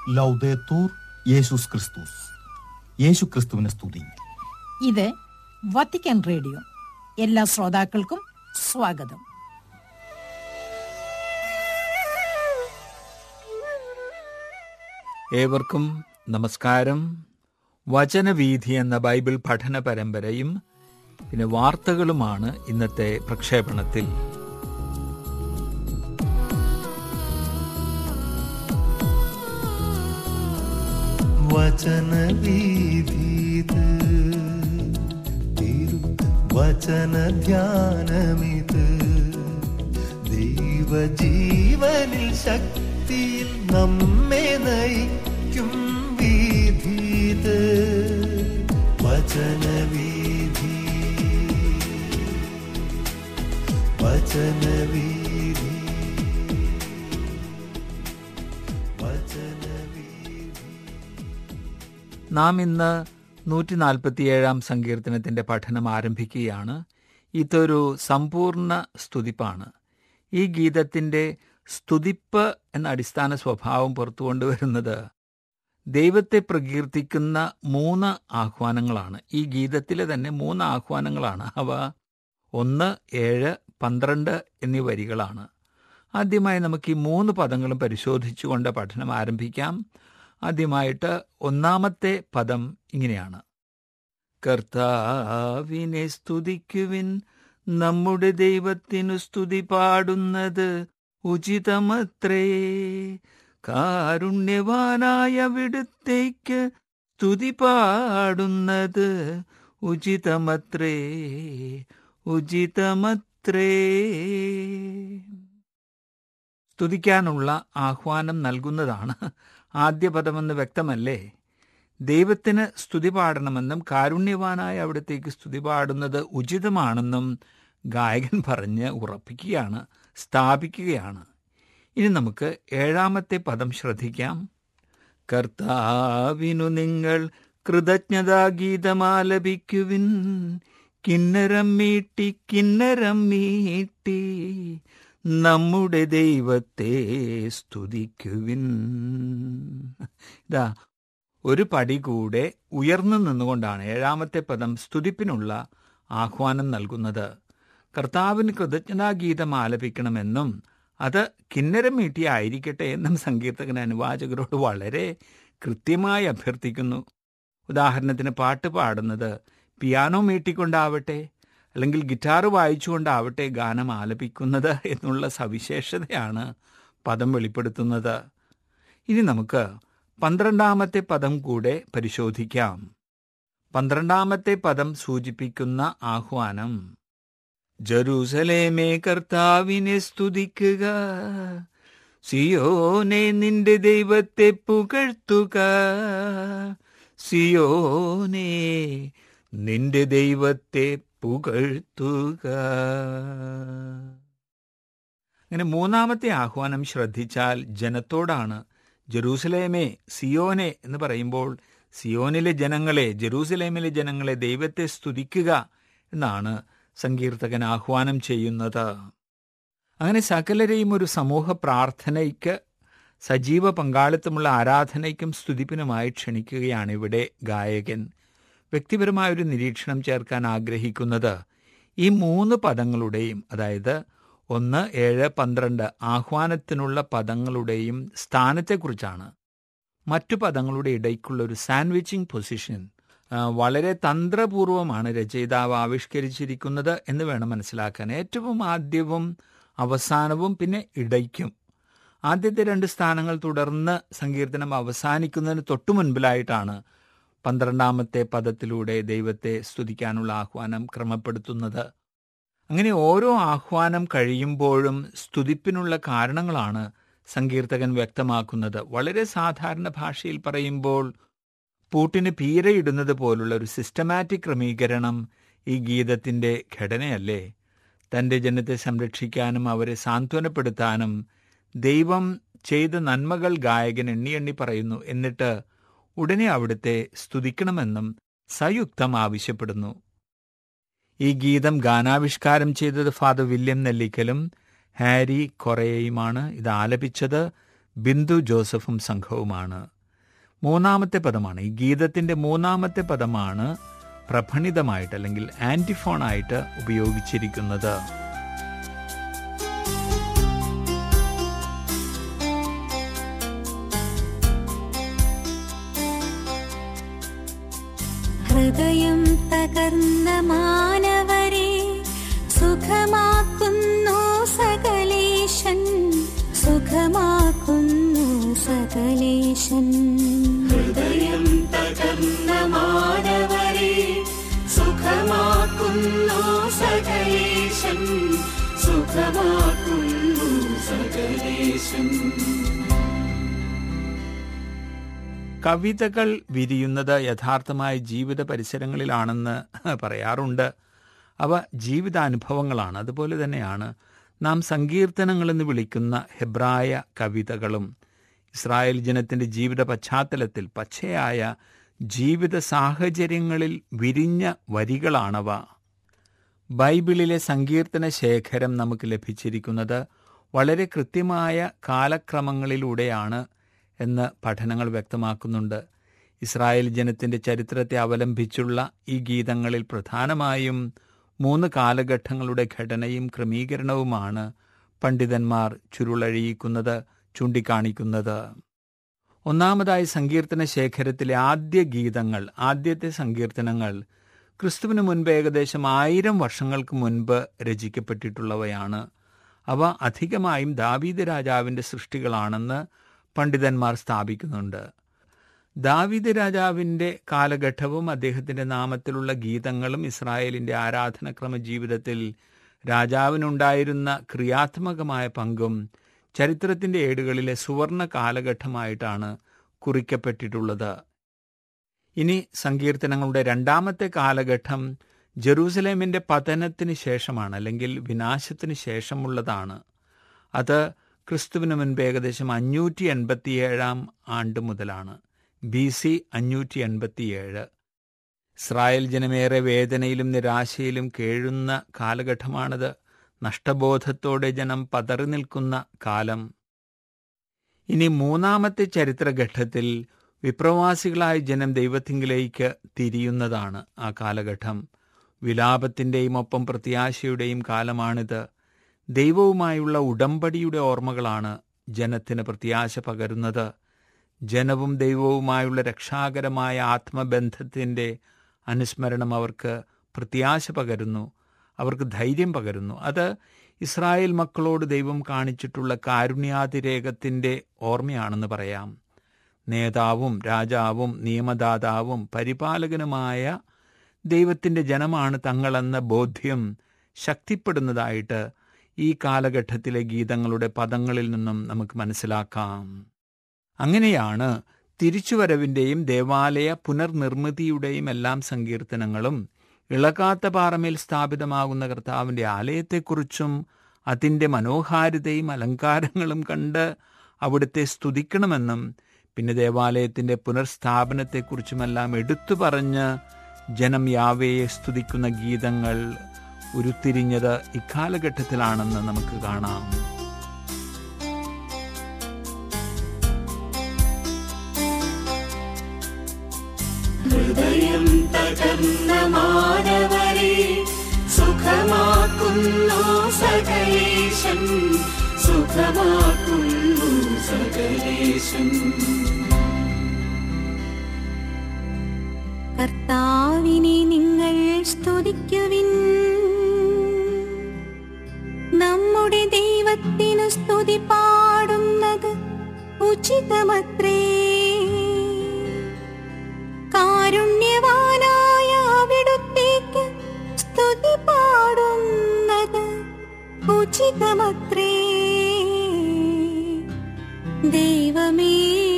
ലൗദേത്തൂർ യേശുസ് ക്രിസ്തുസ് യേശു ക്രിസ്തുവിനെ സ്തുതി ഇത് വത്തിക്കാൻ റേഡിയോ എല്ലാ ശ്രോതാക്കൾക്കും സ്വാഗതം ഏവർക്കും നമസ്കാരം വചനവീഥി എന്ന ബൈബിൾ പഠന പരമ്പരയും പിന്നെ വാർത്തകളുമാണ് ഇന്നത്തെ പ്രക്ഷേപണത്തിൽ വചനവീഥീത് തിരു വചനധ്യാനമിത് ദൈവജീവനിൽ ശക്തിയിൽ നമ്മെ നയിക്കും വീഥീത് വചനവീഥി വചനവീഥി വചനവീഥി നാം ഇന്ന് നൂറ്റി നാൽപ്പത്തിയേഴാം സങ്കീർത്തനത്തിന്റെ പഠനം ആരംഭിക്കുകയാണ് ഇതൊരു സമ്പൂർണ്ണ സ്തുതിപ്പാണ് ഈ ഗീതത്തിന്റെ സ്തുതിപ്പ് എന്ന അടിസ്ഥാന സ്വഭാവം പുറത്തു കൊണ്ടുവരുന്നത് ദൈവത്തെ പ്രകീർത്തിക്കുന്ന മൂന്ന് ആഹ്വാനങ്ങളാണ് ഈ ഗീതത്തിലെ തന്നെ മൂന്ന് ആഹ്വാനങ്ങളാണ് അവ ഒന്ന് ഏഴ് പന്ത്രണ്ട് എന്നീ വരികളാണ് ആദ്യമായി നമുക്ക് ഈ മൂന്ന് പദങ്ങളും പരിശോധിച്ചുകൊണ്ട് പഠനം ആരംഭിക്കാം ആദ്യമായിട്ട് ഒന്നാമത്തെ പദം ഇങ്ങനെയാണ് കർത്താവിനെ സ്തുതിക്കുവിൻ നമ്മുടെ ദൈവത്തിനു സ്തുതി പാടുന്നത് ഉചിതമത്രേ കാരുണ്യവാനായ വിടുത്തേക്ക് സ്തുതി പാടുന്നത് ഉചിതമത്രേ ഉചിതമത്രേ സ്തുതിക്കാനുള്ള ആഹ്വാനം നൽകുന്നതാണ് ആദ്യ പദമെന്ന് വ്യക്തമല്ലേ ദൈവത്തിന് സ്തുതി പാടണമെന്നും കാരുണ്യവാനായ അവിടത്തേക്ക് സ്തുതി പാടുന്നത് ഉചിതമാണെന്നും ഗായകൻ പറഞ്ഞ് ഉറപ്പിക്കുകയാണ് സ്ഥാപിക്കുകയാണ് ഇനി നമുക്ക് ഏഴാമത്തെ പദം ശ്രദ്ധിക്കാം കർത്താവിനു നിങ്ങൾ കൃതജ്ഞതാഗീതമാലപിക്കുവിൻ കിന്നരം മീട്ടി കിന്നരം മീട്ടി നമ്മുടെ ദൈവത്തെ സ്തുതിക്കുവിൻ ഇതാ ഒരു പടി കൂടെ ഉയർന്നു നിന്നുകൊണ്ടാണ് ഏഴാമത്തെ പദം സ്തുതിപ്പിനുള്ള ആഹ്വാനം നൽകുന്നത് കർത്താവിന് കൃതജ്ഞതാഗീതം ആലപിക്കണമെന്നും അത് കിന്നരം മീട്ടി ആയിരിക്കട്ടെ എന്നും സങ്കീർത്തകൻ അനുവാചകരോട് വളരെ കൃത്യമായി അഭ്യർത്ഥിക്കുന്നു ഉദാഹരണത്തിന് പാട്ട് പാടുന്നത് പിയാനോ മീട്ടിക്കൊണ്ടാവട്ടെ അല്ലെങ്കിൽ ഗിറ്റാർ വായിച്ചുകൊണ്ടാവട്ടെ ഗാനം ആലപിക്കുന്നത് എന്നുള്ള സവിശേഷതയാണ് പദം വെളിപ്പെടുത്തുന്നത് ഇനി നമുക്ക് പന്ത്രണ്ടാമത്തെ പദം കൂടെ പരിശോധിക്കാം പന്ത്രണ്ടാമത്തെ പദം സൂചിപ്പിക്കുന്ന ആഹ്വാനം ജെറൂസലേമേ കർത്താവിനെ സ്തുതിക്കുക സിയോനെ നിന്റെ ദൈവത്തെ പുകഴ്ത്തുക സിയോനെ നിന്റെ ദൈവത്തെ പുകഴ്ത്തുക അങ്ങനെ മൂന്നാമത്തെ ആഹ്വാനം ശ്രദ്ധിച്ചാൽ ജനത്തോടാണ് ജെറൂസലേമേ സിയോനെ എന്ന് പറയുമ്പോൾ സിയോനിലെ ജനങ്ങളെ ജെറൂസലേമിലെ ജനങ്ങളെ ദൈവത്തെ സ്തുതിക്കുക എന്നാണ് സങ്കീർത്തകൻ ആഹ്വാനം ചെയ്യുന്നത് അങ്ങനെ സകലരെയും ഒരു സമൂഹ പ്രാർത്ഥനയ്ക്ക് സജീവ പങ്കാളിത്തമുള്ള ആരാധനയ്ക്കും സ്തുതിപ്പിനുമായി ക്ഷണിക്കുകയാണ് ഇവിടെ ഗായകൻ വ്യക്തിപരമായൊരു നിരീക്ഷണം ചേർക്കാൻ ആഗ്രഹിക്കുന്നത് ഈ മൂന്ന് പദങ്ങളുടെയും അതായത് ഒന്ന് ഏഴ് പന്ത്രണ്ട് ആഹ്വാനത്തിനുള്ള പദങ്ങളുടെയും സ്ഥാനത്തെക്കുറിച്ചാണ് മറ്റു പദങ്ങളുടെ ഇടയ്ക്കുള്ള ഒരു സാൻഡ്വിച്ചിങ് പൊസിഷൻ ആ, വളരെ തന്ത്രപൂർവമാണ് രചയിതാവ് ആവിഷ്കരിച്ചിരിക്കുന്നത് എന്ന് വേണം മനസ്സിലാക്കാൻ ഏറ്റവും ആദ്യവും അവസാനവും പിന്നെ ഇടയ്ക്കും ആദ്യത്തെ രണ്ട് സ്ഥാനങ്ങൾ തുടർന്ന് സങ്കീർത്തനം അവസാനിക്കുന്നതിന് തൊട്ടു മുൻപിലായിട്ടാണ് പന്ത്രണ്ടാമത്തെ പദത്തിലൂടെ ദൈവത്തെ സ്തുതിക്കാനുള്ള ആഹ്വാനം ക്രമപ്പെടുത്തുന്നത് അങ്ങനെ ഓരോ ആഹ്വാനം കഴിയുമ്പോഴും സ്തുതിപ്പിനുള്ള കാരണങ്ങളാണ് സങ്കീർത്തകൻ വ്യക്തമാക്കുന്നത് വളരെ സാധാരണ ഭാഷയിൽ പറയുമ്പോൾ പൂട്ടിന് പീരയിടുന്നത് പോലുള്ള ഒരു സിസ്റ്റമാറ്റിക് ക്രമീകരണം ഈ ഗീതത്തിന്റെ ഘടനയല്ലേ തന്റെ ജനത്തെ സംരക്ഷിക്കാനും അവരെ സാന്ത്വനപ്പെടുത്താനും ദൈവം ചെയ്ത നന്മകൾ ഗായകൻ എണ്ണി എണ്ണി പറയുന്നു എന്നിട്ട് ഉടനെ അവിടുത്തെ സ്തുതിക്കണമെന്നും സയുക്തം ആവശ്യപ്പെടുന്നു ഈ ഗീതം ഗാനാവിഷ്കാരം ചെയ്തത് ഫാദർ വില്യം നെല്ലിക്കലും ഹാരി കൊറേയുമാണ് ഇത് ആലപിച്ചത് ബിന്ദു ജോസഫും സംഘവുമാണ് മൂന്നാമത്തെ പദമാണ് ഈ ഗീതത്തിന്റെ മൂന്നാമത്തെ പദമാണ് പ്രഭണിതമായിട്ട് അല്ലെങ്കിൽ ആന്റിഫോണായിട്ട് ഉപയോഗിച്ചിരിക്കുന്നത് ഹൃദയം തകർന്ന മാനവരെ സുഖമാക്കുന്നു സകലേശൻ സുഖമാക്കുന്നു സകലേശൻ ഹൃദയം തകർന്ന മാനവരെ സുഖമാക്കുന്നു സകലേശൻ സുഖമാക്കുന്നു സകലേശൻ കവിതകൾ വിരിയുന്നത് യഥാർത്ഥമായ ജീവിത പരിസരങ്ങളിലാണെന്ന് പറയാറുണ്ട് അവ ജീവിതാനുഭവങ്ങളാണ് അതുപോലെ തന്നെയാണ് നാം സങ്കീർത്തനങ്ങളെന്ന് വിളിക്കുന്ന ഹെബ്രായ കവിതകളും ഇസ്രായേൽ ജനത്തിൻ്റെ ജീവിത പശ്ചാത്തലത്തിൽ പച്ചയായ ജീവിത സാഹചര്യങ്ങളിൽ വിരിഞ്ഞ വരികളാണവ ബൈബിളിലെ സങ്കീർത്തന ശേഖരം നമുക്ക് ലഭിച്ചിരിക്കുന്നത് വളരെ കൃത്യമായ കാലക്രമങ്ങളിലൂടെയാണ് എന്ന് പഠനങ്ങൾ വ്യക്തമാക്കുന്നുണ്ട് ഇസ്രായേൽ ജനത്തിൻ്റെ ചരിത്രത്തെ അവലംബിച്ചുള്ള ഈ ഗീതങ്ങളിൽ പ്രധാനമായും മൂന്ന് കാലഘട്ടങ്ങളുടെ ഘടനയും ക്രമീകരണവുമാണ് പണ്ഡിതന്മാർ ചുരുളഴിയിക്കുന്നത് ചൂണ്ടിക്കാണിക്കുന്നത് ഒന്നാമതായി സങ്കീർത്തന ശേഖരത്തിലെ ആദ്യ ഗീതങ്ങൾ ആദ്യത്തെ സങ്കീർത്തനങ്ങൾ ക്രിസ്തുവിന് മുൻപ് ഏകദേശം ആയിരം വർഷങ്ങൾക്ക് മുൻപ് രചിക്കപ്പെട്ടിട്ടുള്ളവയാണ് അവ അധികമായും ദാവീദ് രാജാവിൻ്റെ സൃഷ്ടികളാണെന്ന് പണ്ഡിതന്മാർ സ്ഥാപിക്കുന്നുണ്ട് ദാവീദ് രാജാവിൻ്റെ കാലഘട്ടവും അദ്ദേഹത്തിൻ്റെ നാമത്തിലുള്ള ഗീതങ്ങളും ഇസ്രായേലിൻ്റെ ആരാധനക്രമ ജീവിതത്തിൽ രാജാവിനുണ്ടായിരുന്ന ക്രിയാത്മകമായ പങ്കും ചരിത്രത്തിൻ്റെ ഏടുകളിലെ സുവർണ കാലഘട്ടമായിട്ടാണ് കുറിക്കപ്പെട്ടിട്ടുള്ളത് ഇനി സങ്കീർത്തനങ്ങളുടെ രണ്ടാമത്തെ കാലഘട്ടം ജെറൂസലേമിൻ്റെ പതനത്തിന് ശേഷമാണ് അല്ലെങ്കിൽ വിനാശത്തിന് ശേഷമുള്ളതാണ് അത് ക്രിസ്തുവിന് മുൻപ് ഏകദേശം അഞ്ഞൂറ്റി എൺപത്തിയേഴാം ആണ്ട് മുതലാണ് ബി സി അഞ്ഞൂറ്റി എൺപത്തിയേഴ് ഇസ്രായേൽ ജനമേറെ വേദനയിലും നിരാശയിലും കേഴുന്ന കാലഘട്ടമാണിത് നഷ്ടബോധത്തോടെ ജനം പതറി നിൽക്കുന്ന കാലം ഇനി മൂന്നാമത്തെ ചരിത്രഘട്ടത്തിൽ വിപ്രവാസികളായ ജനം ദൈവത്തിങ്കിലേക്ക് തിരിയുന്നതാണ് ആ കാലഘട്ടം വിലാപത്തിൻ്റെയും ഒപ്പം പ്രത്യാശയുടെയും കാലമാണിത് ദൈവവുമായുള്ള ഉടമ്പടിയുടെ ഓർമ്മകളാണ് ജനത്തിന് പ്രത്യാശ പകരുന്നത് ജനവും ദൈവവുമായുള്ള രക്ഷാകരമായ ആത്മബന്ധത്തിൻ്റെ അനുസ്മരണം അവർക്ക് പ്രത്യാശ പകരുന്നു അവർക്ക് ധൈര്യം പകരുന്നു അത് ഇസ്രായേൽ മക്കളോട് ദൈവം കാണിച്ചിട്ടുള്ള കാരുണ്യാതിരേകത്തിൻ്റെ ഓർമ്മയാണെന്ന് പറയാം നേതാവും രാജാവും നിയമദാതാവും പരിപാലകനുമായ ദൈവത്തിൻ്റെ ജനമാണ് തങ്ങളെന്ന ബോധ്യം ശക്തിപ്പെടുന്നതായിട്ട് ഈ കാലഘട്ടത്തിലെ ഗീതങ്ങളുടെ പദങ്ങളിൽ നിന്നും നമുക്ക് മനസ്സിലാക്കാം അങ്ങനെയാണ് തിരിച്ചുവരവിൻ്റെയും ദേവാലയ പുനർനിർമ്മിതിയുടെയും എല്ലാം സങ്കീർത്തനങ്ങളും ഇളകാത്ത പാറമേൽ സ്ഥാപിതമാകുന്ന കർത്താവിൻ്റെ ആലയത്തെക്കുറിച്ചും അതിൻ്റെ മനോഹാരിതയും അലങ്കാരങ്ങളും കണ്ട് അവിടുത്തെ സ്തുതിക്കണമെന്നും പിന്നെ ദേവാലയത്തിൻ്റെ പുനർസ്ഥാപനത്തെക്കുറിച്ചുമെല്ലാം എടുത്തു പറഞ്ഞ് ജനം യാവയെ സ്തുതിക്കുന്ന ഗീതങ്ങൾ ഉരുത്തിരിഞ്ഞത് ഇക്കാലഘട്ടത്തിലാണെന്ന് നമുക്ക് കാണാം ഹൃദയം തകർന്ന മാനവരെ സുഖമാക്കുന്നു സകലേശൻ സുഖമാക്കുന്നു സകലേശൻ കർത്താവിനെ നിങ്ങൾ സ്തുതിക്കുവിൻ നമ്മുടെ ദൈവത്തിനു സ്തുതി പാടുന്നത് ഉചിതമത്രേ കാരുണ്യവാനായ അവിടുത്തേക്ക് സ്തുതി പാടുന്നത് ഉചിതമത്രേ ദൈവമേ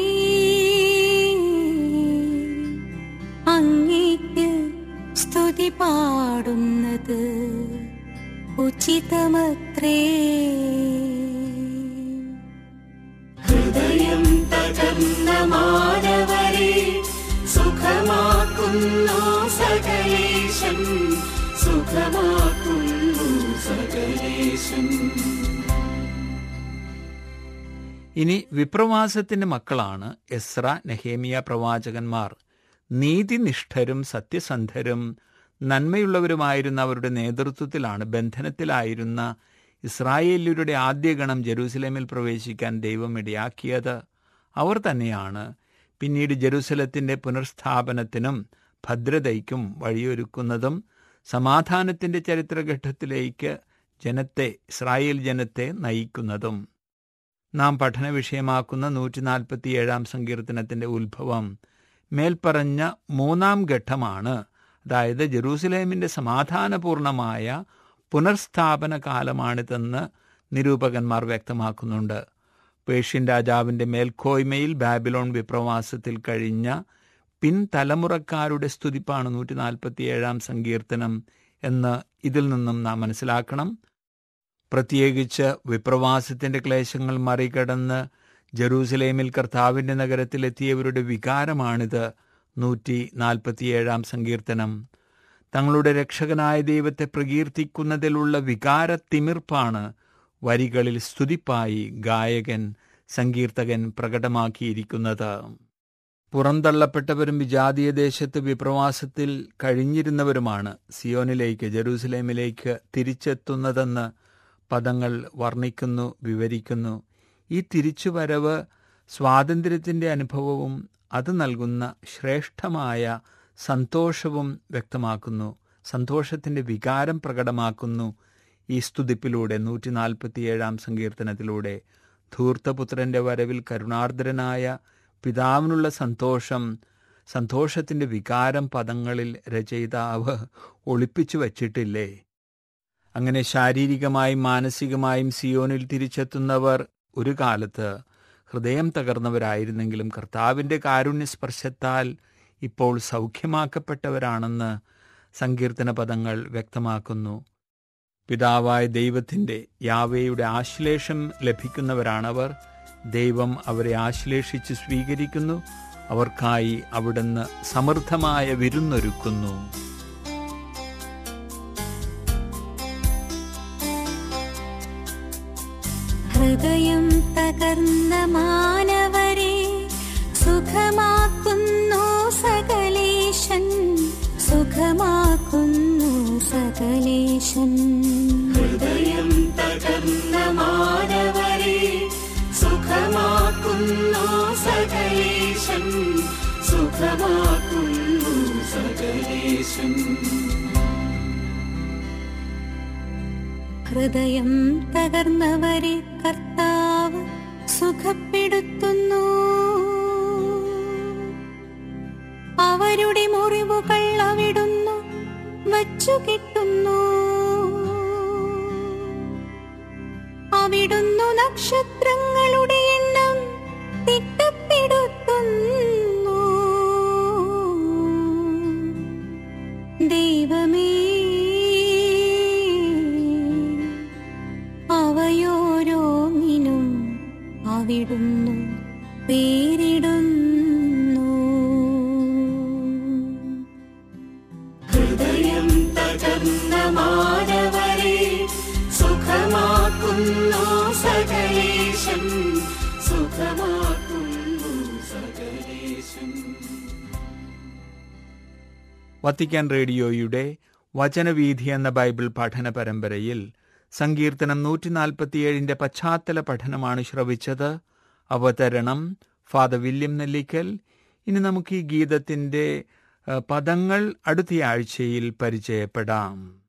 അങ്ങേക്ക് സ്തുതി പാടുന്നത് ഉചിതമത്രേ ഹൃദയം തകർന്ന മാനവരെ സുഖമാക്കുന്നു സകലേശൻ സുഖമാക്കുന്നു സകലേശൻ ഇനി വിപ്രവാസത്തിന്റെ മക്കളാണ് എസ്ര നെഹേമിയ പ്രവാചകന്മാർ നീതിനിഷ്ഠരും സത്യസന്ധരും നന്മയുള്ളവരുമായിരുന്ന അവരുടെ നേതൃത്വത്തിലാണ് ബന്ധനത്തിലായിരുന്ന ഇസ്രായേല്യരുടെ ആദ്യ ഗണം ജെറൂസലേമിൽ പ്രവേശിക്കാൻ ദൈവം ഇടയാക്കിയത് അവർ തന്നെയാണ് പിന്നീട് ജെറൂസലത്തിന്റെ പുനർസ്ഥാപനത്തിനും ഭദ്രതയ്ക്കും വഴിയൊരുക്കുന്നതും സമാധാനത്തിന്റെ ചരിത്രഘട്ടത്തിലേക്ക് ജനത്തെ ഇസ്രായേൽ ജനത്തെ നയിക്കുന്നതും നാം പഠന വിഷയമാക്കുന്ന നൂറ്റി നാൽപ്പത്തിയേഴാം സങ്കീർത്തനത്തിന്റെ ഉത്ഭവം മേൽപ്പറഞ്ഞ മൂന്നാം ഘട്ടമാണ് അതായത് ജെറൂസലേമിന്റെ സമാധാനപൂർണമായ പുനർസ്ഥാപന കാലമാണിതെന്ന് നിരൂപകന്മാർ വ്യക്തമാക്കുന്നുണ്ട് പേർഷ്യൻ രാജാവിന്റെ മേൽക്കോയ്മയിൽ ബാബിലോൺ വിപ്രവാസത്തിൽ കഴിഞ്ഞ പിൻതലമുറക്കാരുടെ സ്തുതിപ്പാണ് നൂറ്റി നാൽപ്പത്തിയേഴാം സങ്കീർത്തനം എന്ന് ഇതിൽ നിന്നും നാം മനസ്സിലാക്കണം പ്രത്യേകിച്ച് വിപ്രവാസത്തിന്റെ ക്ലേശങ്ങൾ മറികടന്ന് ജെറൂസലേമിൽ കർത്താവിന്റെ നഗരത്തിലെത്തിയവരുടെ വികാരമാണിത് നൂറ്റി നാൽപ്പത്തിയേഴാം സങ്കീർത്തനം തങ്ങളുടെ രക്ഷകനായ ദൈവത്തെ പ്രകീർത്തിക്കുന്നതിലുള്ള വികാരത്തിമിർപ്പാണ് വരികളിൽ സ്തുതിപ്പായി ഗായകൻ സങ്കീർത്തകൻ പ്രകടമാക്കിയിരിക്കുന്നത് പുറന്തള്ളപ്പെട്ടവരും വിജാതീയ ദേശത്ത് വിപ്രവാസത്തിൽ കഴിഞ്ഞിരുന്നവരുമാണ് സിയോനിലേക്ക് ജെറൂസലേമിലേക്ക് തിരിച്ചെത്തുന്നതെന്ന് പദങ്ങൾ വർണ്ണിക്കുന്നു വിവരിക്കുന്നു ഈ തിരിച്ചുവരവ് സ്വാതന്ത്ര്യത്തിൻ്റെ അനുഭവവും അത് നൽകുന്ന ശ്രേഷ്ഠമായ സന്തോഷവും വ്യക്തമാക്കുന്നു സന്തോഷത്തിൻ്റെ വികാരം പ്രകടമാക്കുന്നു ഈ സ്തുതിപ്പിലൂടെ നൂറ്റി നാൽപ്പത്തിയേഴാം സങ്കീർത്തനത്തിലൂടെ ധൂർത്തപുത്രന്റെ വരവിൽ കരുണാർദ്രനായ പിതാവിനുള്ള സന്തോഷം സന്തോഷത്തിൻ്റെ വികാരം പദങ്ങളിൽ രചയിതാവ് ഒളിപ്പിച്ചു വച്ചിട്ടില്ലേ അങ്ങനെ ശാരീരികമായും മാനസികമായും സിയോനിൽ തിരിച്ചെത്തുന്നവർ ഒരു കാലത്ത് ഹൃദയം തകർന്നവരായിരുന്നെങ്കിലും കർത്താവിൻ്റെ കാരുണ്യസ്പർശത്താൽ ഇപ്പോൾ സൗഖ്യമാക്കപ്പെട്ടവരാണെന്ന് സങ്കീർത്തന പദങ്ങൾ വ്യക്തമാക്കുന്നു പിതാവായ ദൈവത്തിൻ്റെ യാവയുടെ ആശ്ലേഷം ലഭിക്കുന്നവരാണവർ ദൈവം അവരെ ആശ്ലേഷിച്ച് സ്വീകരിക്കുന്നു അവർക്കായി അവിടുന്ന് സമൃദ്ധമായ വിരുന്നൊരുക്കുന്നു ഹൃദയം തകർന്ന മാനവരെ സുഖമാക്കുന്നു സകലേശൻ സുഖമാക്കുന്നു സകലേശൻ ഹൃദയം തകർന്ന മാനവരെ സുഖമാക്കുന്നു സകലേശൻ സുഖമാക്കുന്നു സകലേശൻ ഹൃദയം തകർന്നവരെ കർത്താവ് സുഖപ്പെടുത്തുന്നു അവരുടെ മുറിവുകൾ അവിടുന്നു വച്ചു കിട്ടുന്നു അവിടുന്നു നക്ഷത്രങ്ങളുടെ എണ്ണം തിട്ടപ്പെടുത്തുന്നു ദൈവമേ അവയോരോന്നിനും അവിടുന്നു പേരിടുന്നു ഹൃദയം തകർന്ന മാനവരെ സുഖമാക്കുന്നു സകലേശൻ സുഖമാക്കുന്നു സകലേശൻ വത്തിക്കാൻ റേഡിയോയുടെ വചനവീഥി എന്ന ബൈബിൾ പഠന പരമ്പരയിൽ സങ്കീർത്തനം നൂറ്റി നാൽപ്പത്തിയേഴിൻ്റെ പശ്ചാത്തല പഠനമാണ് ശ്രവിച്ചത് അവതരണം ഫാദർ വില്യം നെല്ലിക്കൽ ഇനി നമുക്ക് ഈ ഗീതത്തിൻ്റെ ഏഹ്, പദങ്ങൾ അടുത്തയാഴ്ചയിൽ പരിചയപ്പെടാം